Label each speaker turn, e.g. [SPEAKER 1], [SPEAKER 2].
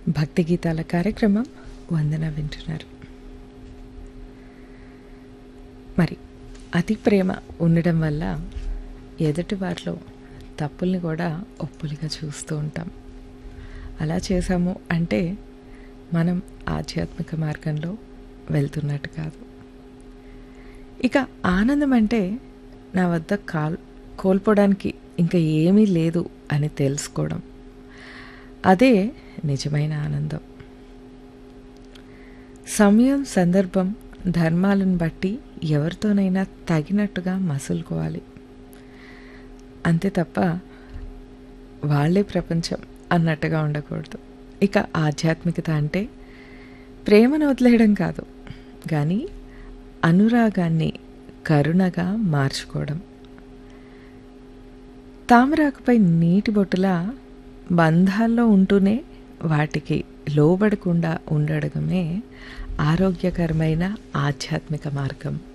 [SPEAKER 1] భక్తి గీతాల కార్యక్రమం వందన వింటున్నారు మరి అతి ప్రేమ ఉండడం వల్ల ఎదుటి వారిలో తప్పుల్ని కూడా ఒప్పులుగా చూస్తూ ఉంటాం అలా చేసాము అంటే మనం ఆధ్యాత్మిక మార్గంలో వెళ్తున్నట్టు కాదు ఇక ఆనందం అంటే నా వద్ద కాల్ కోల్పోవడానికి ఇంకా ఏమీ లేదు అని తెలుసుకోవడం అదే నిజమైన ఆనందం సమయం సందర్భం ధర్మాలను బట్టి ఎవరితోనైనా తగినట్టుగా మసులుకోవాలి అంతే తప్ప వాళ్ళే ప్రపంచం అన్నట్టుగా ఉండకూడదు ఇక ఆధ్యాత్మికత అంటే ప్రేమను వదిలేయడం కాదు కానీ అనురాగాన్ని కరుణగా మార్చుకోవడం తామరాకుపై నీటి బొట్టులా బంధాల్లో ఉంటూనే వాటికి లోబడకుండా ఉండడమే ఆరోగ్యకరమైన ఆధ్యాత్మిక మార్గం